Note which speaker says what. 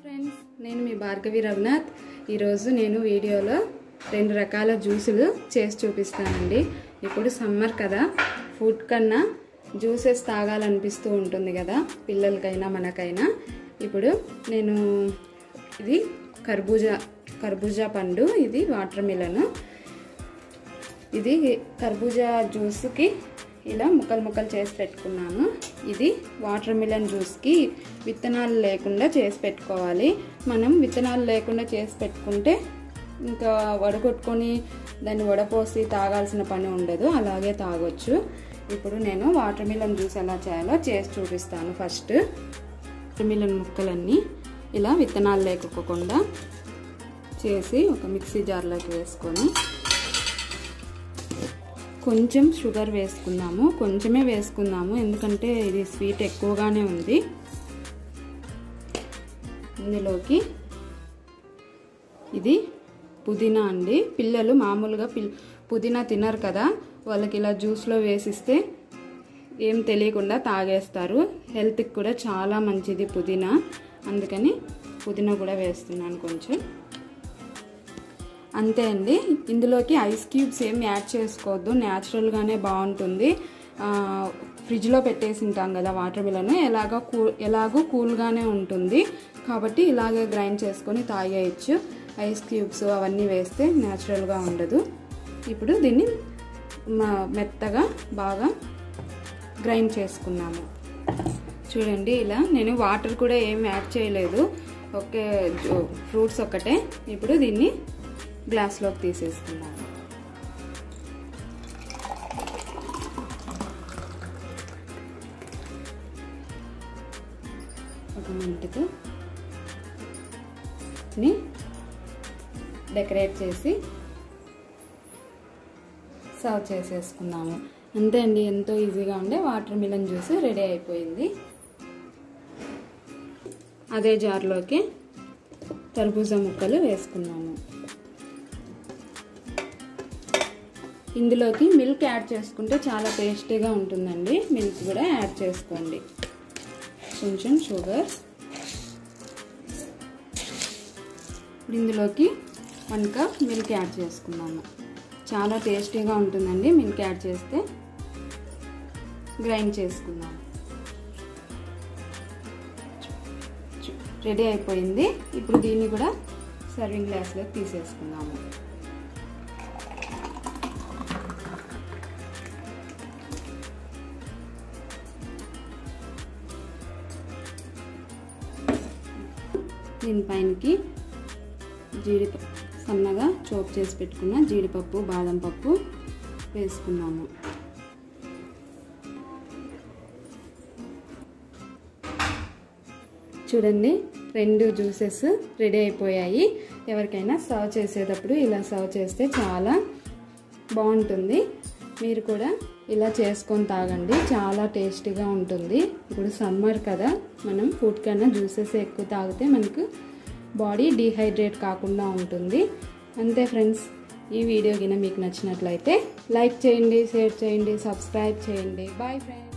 Speaker 1: friends నేను మీ భార్గవి రఘునాథ్ ఈరోజు నేను వీడియోలో రెండు రకాల జ్యూసులు చేసి చూపిస్తానండి ఇప్పుడు సమ్మర్ కదా ఫుడ్ కన్నా జ్యూసెస్ తాగాలనిపిస్తూ ఉంటుంది కదా పిల్లలకైనా మనకైనా ఇప్పుడు నేను ఇది కర్బూజా కర్బూజా పండు ఇది వాటర్ మిలను ఇది కర్బూజా జ్యూస్కి ఇలా ముక్కలు ముక్కలు చేసి పెట్టుకున్నాను ఇది వాటర్ మిలన్ జ్యూస్కి విత్తనాలు లేకుండా చేసి పెట్టుకోవాలి మనం విత్తనాలు లేకుండా చేసి పెట్టుకుంటే ఇంకా వడగొట్టుకొని దాన్ని వడపోసి తాగాల్సిన పని ఉండదు అలాగే తాగొచ్చు ఇప్పుడు నేను వాటర్ మిలన్ జ్యూస్ ఎలా చేయాలో చేసి చూపిస్తాను ఫస్ట్ వాటర్ మిలన్ ముక్కలన్నీ ఇలా విత్తనాలు లేకపోకుండా చేసి ఒక మిక్సీ జార్లోకి వేసుకొని కొంచెం షుగర్ వేసుకుందాము కొంచెమే వేసుకుందాము ఎందుకంటే ఇది స్వీట్ ఎక్కువగానే ఉంది ఇందులోకి ఇది పుదీనా అండి పిల్లలు మామూలుగా పిల్ పుదీనా తినరు కదా వాళ్ళకి ఇలా జ్యూస్లో వేసిస్తే ఏం తెలియకుండా తాగేస్తారు హెల్త్కి కూడా చాలా మంచిది పుదీనా అందుకని పుదీనా కూడా వేస్తున్నాను కొంచెం అంతే అండి ఇందులోకి ఐస్ క్యూబ్స్ ఏం యాడ్ చేసుకోవద్దు న్యాచురల్గానే బాగుంటుంది ఫ్రిడ్జ్లో పెట్టేసి ఉంటాం కదా వాటర్ మిలను ఎలాగో కూ ఎలాగో కూల్గానే ఉంటుంది కాబట్టి ఇలాగే గ్రైండ్ చేసుకొని తాగేయచ్చు ఐస్ క్యూబ్స్ అవన్నీ వేస్తే న్యాచురల్గా ఉండదు ఇప్పుడు దీన్ని మెత్తగా బాగా గ్రైండ్ చేసుకున్నాము చూడండి ఇలా నేను వాటర్ కూడా ఏం యాడ్ చేయలేదు ఒకే ఫ్రూట్స్ ఒక్కటే ఇప్పుడు దీన్ని గ్లాస్లోకి తీసేసుకున్నాను ఒక మింట్తో ని డెకరేట్ చేసి సర్వ్ చేసేసుకున్నాము అంతే అండి ఎంతో ఈజీగా ఉండే వాటర్ మిలన్ జ్యూస్ రెడీ అయిపోయింది అదే జార్లోకి తర్బూజా ముక్కలు వేసుకున్నాము ఇందులోకి మిల్క్ యాడ్ చేసుకుంటే చాలా టేస్టీగా ఉంటుందండి మిల్క్ కూడా యాడ్ చేసుకోండి కొంచెం షుగర్ ఇందులోకి వన్ కప్ మిల్క్ యాడ్ చేసుకున్నాము చాలా టేస్టీగా ఉంటుందండి మిల్క్ యాడ్ చేస్తే గ్రైండ్ చేసుకున్నాము రెడీ అయిపోయింది ఇప్పుడు దీన్ని కూడా సర్వింగ్ గ్లాస్లోకి తీసేసుకున్నాము దీనిపైనకి జీడిపప్పు సన్నగా చోప్ చేసి పెట్టుకున్న జీడిపప్పు బాదం పప్పు వేసుకున్నాము చూడండి రెండు జ్యూసెస్ రెడీ అయిపోయాయి ఎవరికైనా సర్వ్ చేసేటప్పుడు ఇలా సర్వ్ చేస్తే చాలా బాగుంటుంది మీరు కూడా ఇలా చేసుకొని తాగండి చాలా టేస్టీగా ఉంటుంది ఇప్పుడు సమ్మర్ కదా మనం ఫుడ్ కన్నా జ్యూసెస్ ఎక్కువ తాగితే మనకు బాడీ డీహైడ్రేట్ కాకుండా ఉంటుంది అంతే ఫ్రెండ్స్ ఈ వీడియో కింద మీకు నచ్చినట్లయితే లైక్ చేయండి షేర్ చేయండి సబ్స్క్రైబ్ చేయండి బాయ్ ఫ్రెండ్స్